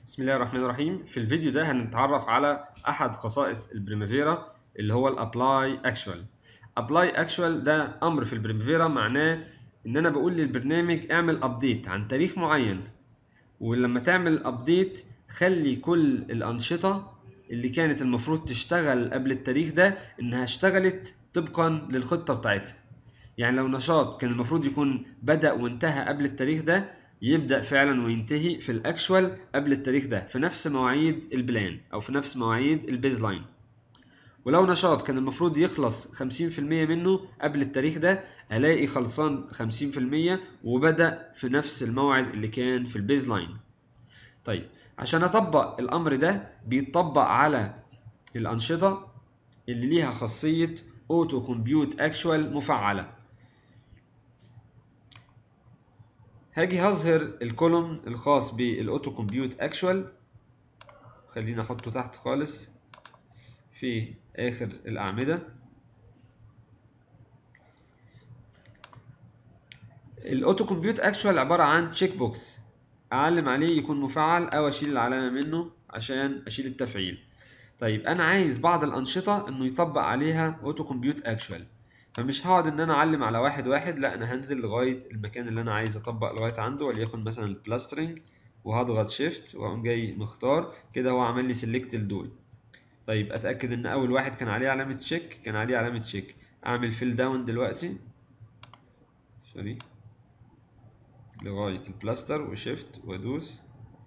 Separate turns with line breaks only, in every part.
بسم الله الرحمن الرحيم في الفيديو ده هنتعرف على احد خصائص البريمافيرا اللي هو الابلاي اكشوال ابلاي اكشوال ده امر في البريمافيرا معناه ان انا بقول للبرنامج اعمل ابديت عن تاريخ معين ولما تعمل ابديت خلي كل الانشطه اللي كانت المفروض تشتغل قبل التاريخ ده انها اشتغلت طبقا للخطه بتاعتها يعني لو نشاط كان المفروض يكون بدأ وانتهى قبل التاريخ ده يبدأ فعلا وينتهي في الأكشوال قبل التاريخ ده في نفس مواعيد البلان أو في نفس مواعيد البيز لاين ولو نشاط كان المفروض يخلص 50% منه قبل التاريخ ده ألاقي خلصان 50% وبدأ في نفس الموعد اللي كان في البيز لاين طيب عشان أطبق الأمر ده بيتطبق على الأنشطة اللي ليها خاصية أوتو كومبيوت أكشوال مفعلة هاجي هظهر الكولوم الخاص بالاوتو كومبيوت اكشوال خلينا احطه تحت خالص في اخر الاعمده الاوتو كومبيوت اكشوال عباره عن تشيك بوكس اعلم عليه يكون مفعل او اشيل العلامه منه عشان اشيل التفعيل طيب انا عايز بعض الانشطه انه يطبق عليها اوتو كومبيوت اكشوال فمش هقعد ان انا اعلم على واحد واحد لا انا هنزل لغايه المكان اللي انا عايز اطبق لغايه عنده وليكن مثلا البلاسترنج وهضغط شيفت واقوم جاي مختار كده هو عمل لي سيلكت لدول طيب اتاكد ان اول واحد كان عليه علامه تشيك كان عليه علامه تشيك اعمل فيل داون دلوقتي سوري لغايه البلاستر وشيفت وادوس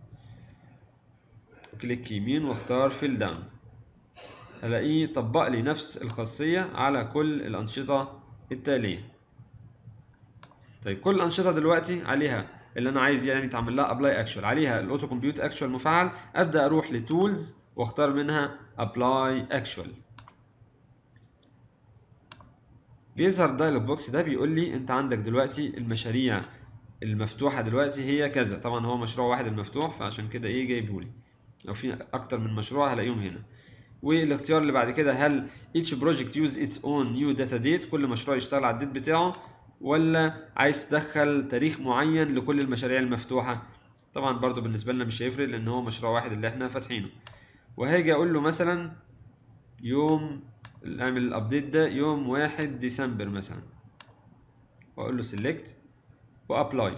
كليك يمين واختار فيل داون هلاقيه طبق لي نفس الخاصية على كل الأنشطة التالية طيب كل الأنشطة دلوقتي عليها اللي أنا عايز يعني تعمل لها أبلاي أكشوال عليها الأوتو كومبيوت أكشوال مفعل أبدأ أروح لتولز واختار منها أبلاي أكشوال بيظهر الدايلوج بوكس ده بيقول لي أنت عندك دلوقتي المشاريع المفتوحة دلوقتي هي كذا طبعا هو مشروع واحد المفتوح فعشان كده إيه جايبهولي لو في أكتر من مشروع هلاقيهم هنا والاختيار اللي بعد كده هل each project use its own new data date كل مشروع يشتغل على الديت بتاعه ولا عايز تدخل تاريخ معين لكل المشاريع المفتوحة طبعا برضو بالنسبة لنا مش هيفرق لان هو مشروع واحد اللي احنا فاتحينه وهاجي اقول له مثلا يوم اعمل الابديت ده يوم واحد ديسمبر مثلا واقول له select وابلاي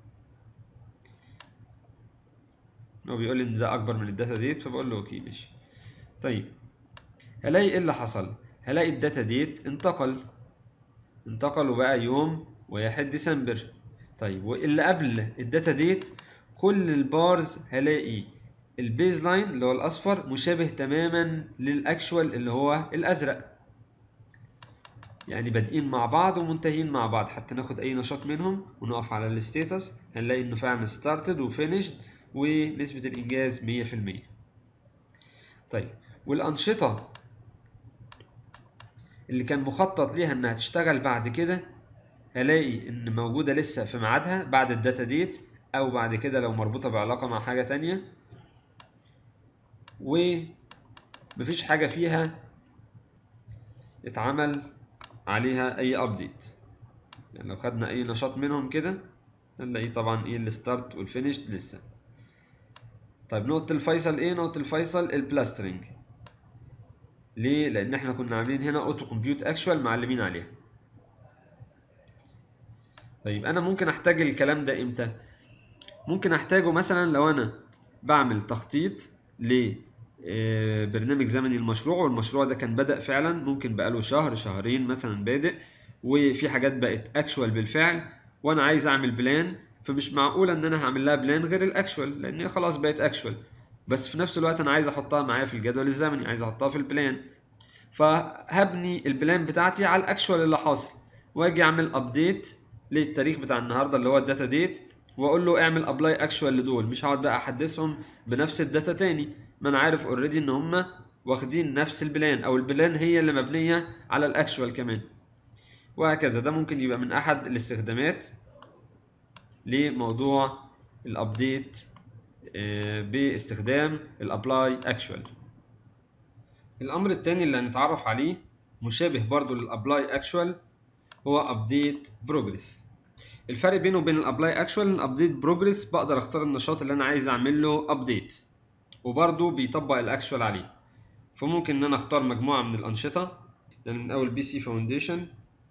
هو بيقول لي ان ده اكبر من الداتا ديت فبقول له اوكي ماشي طيب هلاقي ايه اللي حصل هلاقي الداتا ديت انتقل انتقل وبقى يوم واحد ديسمبر طيب واللي قبل الداتا ديت كل البارز هلاقي البيز لاين اللي هو الاصفر مشابه تماما للاكشوال اللي هو الازرق يعني بادئين مع بعض ومنتهين مع بعض حتى ناخد اي نشاط منهم ونقف على الستيتس هنلاقي انه فعلا ستارتد وفينيشد ونسبة الانجاز 100% طيب والأنشطة اللي كان مخطط ليها إنها تشتغل بعد كده هلاقي إن موجودة لسه في ميعادها بعد الداتا ديت أو بعد كده لو مربوطة بعلاقة مع حاجة تانية ومفيش حاجة فيها اتعمل عليها أي أبديت يعني لو خدنا أي نشاط منهم كده هنلاقيه طبعا إيه الستارت والفينيش لسه طيب نقطة الفيصل ايه؟ نقطة الفيصل البلاسترنج ليه؟ لأن احنا كنا عاملين هنا اوتو كومبيوت اكشوال معلمين عليها طيب أنا ممكن أحتاج الكلام ده إمتى؟ ممكن أحتاجه مثلا لو أنا بعمل تخطيط لبرنامج زمني المشروع والمشروع ده كان بدأ فعلا ممكن بقاله شهر شهرين مثلا بادئ وفي حاجات بقت اكشوال بالفعل وأنا عايز أعمل بلان فمش معقولة إن أنا هعمل لها بلان غير الأكشوال لأن هي خلاص بقت أكشوال بس في نفس الوقت أنا عايز أحطها معايا في الجدول الزمني عايز أحطها في البلان فهبني البلان بتاعتي على الأكشوال اللي حاصل وأجي أعمل أبديت للتاريخ بتاع النهاردة اللي هو الداتا ديت وأقول له اعمل أبلاي أكشوال لدول مش هقعد بقى أحدثهم بنفس الداتا تاني ما أنا عارف أوريدي إن هما واخدين نفس البلان أو البلان هي اللي مبنية على الأكشوال كمان وهكذا ده ممكن يبقى من أحد الاستخدامات لموضوع الابديت باستخدام الابلاي اكشوال الامر الثاني اللي هنتعرف عليه مشابه برضو للابلاي اكشوال هو ابديت بروجرس الفرق بينه وبين الابلاي اكشوال ان ابديت بروجرس بقدر اختار النشاط اللي انا عايز اعمل له ابديت وبرضه بيطبق الاكشوال عليه فممكن ان انا اختار مجموعه من الانشطه يعني من اول بي سي فاونديشن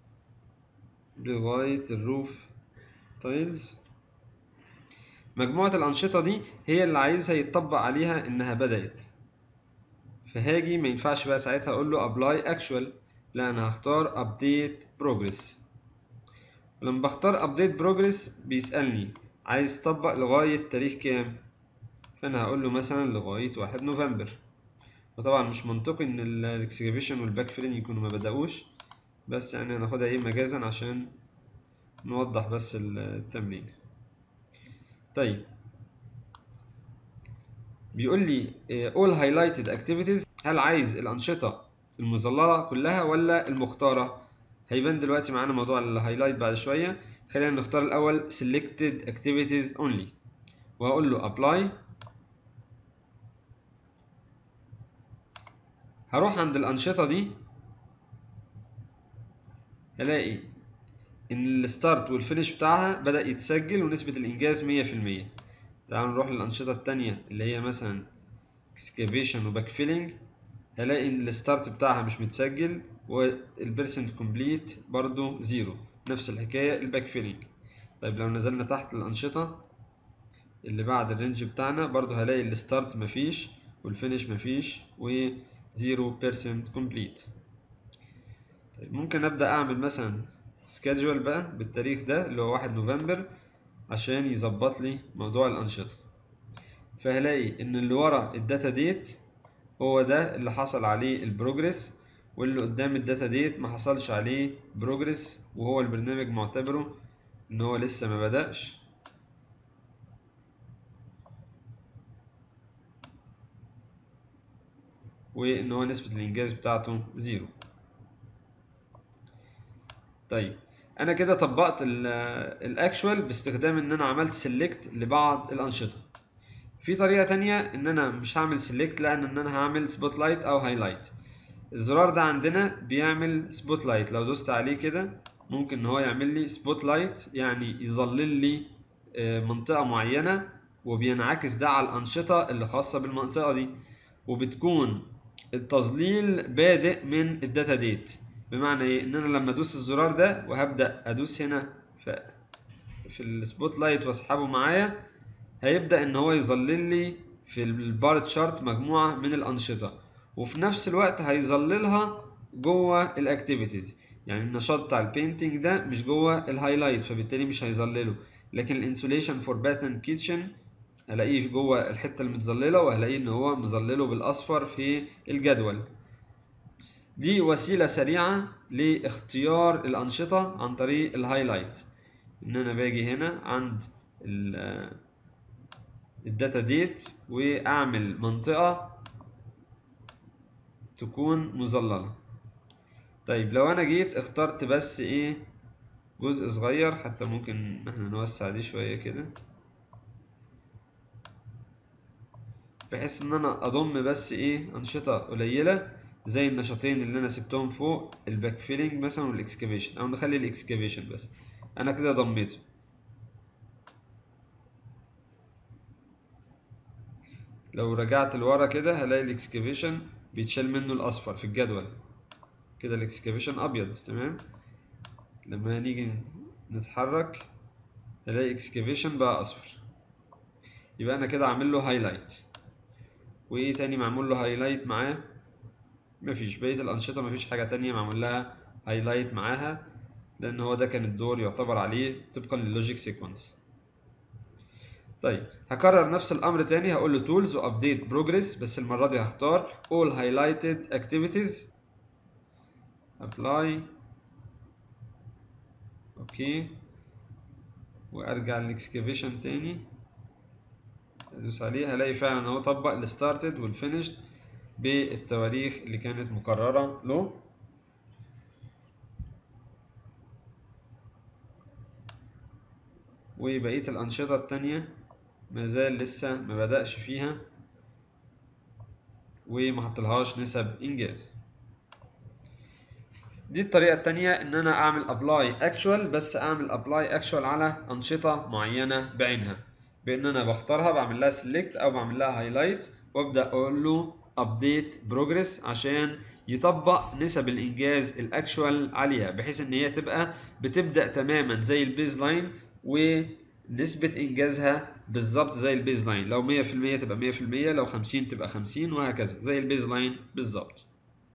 لغايه الروف تايلز مجموعه الانشطه دي هي اللي عايزها يتطبق عليها انها بدات فهاجي ما ينفعش بقى ساعتها اقول له ابلاي اكشوال لا انا هختار ابديت بروجرس لما بختار ابديت بروجرس بيسالني عايز تطبق لغايه تاريخ كام فانا هقول له مثلا لغايه واحد نوفمبر وطبعا مش منطقي ان الاكسكافيشن والباك فيلين يكونوا ما بدأوش بس يعني هناخدها ايه مجازا عشان نوضح بس التمرين طيب بيقول لي all highlighted activities هل عايز الأنشطة المظللة كلها ولا المختارة هيبان دلوقتي معانا موضوع الهايلايت بعد شوية خلينا نختار الأول selected activities only وهقول له apply هروح عند الأنشطة دي هلاقي إن الستارت والفينش بتاعها بدأ يتسجل ونسبة الإنجاز مية في المية تعالوا نروح للأنشطة التانية اللي هي مثلا اكسكافيشن وباك فيلينج هلاقي إن الستارت بتاعها مش متسجل والبرسنت كومبليت برضو زيرو نفس الحكاية الباك فيلينج طيب لو نزلنا تحت الأنشطة اللي بعد الرينج بتاعنا برضو هلاقي الستارت مفيش والفينش مفيش و 0% complete طيب ممكن ابدا اعمل مثلا سكادجول بقى بالتاريخ ده اللي هو 1 نوفمبر عشان يظبط لي موضوع الانشطه فهلاقي ان اللي ورا الداتا ديت هو ده اللي حصل عليه البروجرس واللي قدام الداتا ديت ما حصلش عليه بروجرس وهو البرنامج معتبره ان هو لسه ما بدأش وان هو نسبة الانجاز بتاعته زيرو طيب انا كده طبقت الاكشوال باستخدام ان انا عملت سيلكت لبعض الانشطة في طريقة تانية ان انا مش هعمل سيلكت لان ان انا هعمل سبوت لايت او هايلايت الزرار ده عندنا بيعمل سبوت لايت لو دوست عليه كده ممكن ان هو يعمل لي سبوت لايت يعني يظلل لي منطقة معينة وبينعكس ده على الأنشطة اللي خاصة بالمنطقة دي وبتكون التظليل بادئ من الداتا ديت بمعنى ايه ان انا لما ادوس الزرار ده وهبدا ادوس هنا في, في السبوت لايت واسحبه معايا هيبدا ان هو يظلل لي في البار تشارت مجموعه من الانشطه وفي نفس الوقت هيظللها جوه الاكتيفيتيز يعني النشاط بتاع البينتنج ده مش جوه الهايلايت فبالتالي مش هيظلله لكن الانسوليشن فور باتن كيتشن هلاقيه جوه الحتة المتظللة وهلاقيه ان هو مظلله بالاصفر في الجدول دي وسيلة سريعة لاختيار الانشطة عن طريق الهايلايت ان انا باجي هنا عند الداتا ديت واعمل منطقة تكون مظللة طيب لو انا جيت اخترت بس ايه جزء صغير حتى ممكن احنا نوسع دي شوية كده بحيث ان انا اضم بس ايه انشطة قليلة زي النشاطين اللي انا سبتهم فوق الباك فيلينج مثلا والاكسكافيشن او نخلي الاكسكافيشن بس انا كده ضميته لو رجعت لورا كده هلاقي الاكسكافيشن بيتشال منه الاصفر في الجدول كده الاكسكافيشن ابيض تمام لما نيجي نتحرك هلاقي اكسكافيشن بقى اصفر يبقى انا كده عامل له هايلايت وايه تاني معمول له هايلايت معاه مفيش بقيه الانشطه مفيش حاجه تانية معمول لها هايلايت معاها لان هو ده كان الدور يعتبر عليه طبقا للوجيك سيكونس طيب هكرر نفس الامر تاني هقول له تولز وابديت بروجرس بس المره دي هختار all highlighted activities apply اوكي وارجع للاكسكافيشن تاني ادوس عليه هلاقي فعلا هو طبق الستارتد والفينيشد بالتواريخ اللي كانت مقررة له وبقية الأنشطة التانية مازال لسه ما بدأش فيها وما حطلهاش نسب إنجاز دي الطريقة التانية إن أنا أعمل أبلاي أكشوال بس أعمل أبلاي أكشوال على أنشطة معينة بعينها بإن أنا بختارها بعمل لها سيلكت أو بعمل لها هايلايت وابدا اقول له ابديت بروجرس عشان يطبق نسب الانجاز الاكشوال عليها بحيث ان هي تبقى بتبدا تماما زي البيز لاين ونسبه انجازها بالظبط زي البيز لاين لو 100% تبقى 100% لو 50 تبقى 50 وهكذا زي البيز لاين بالظبط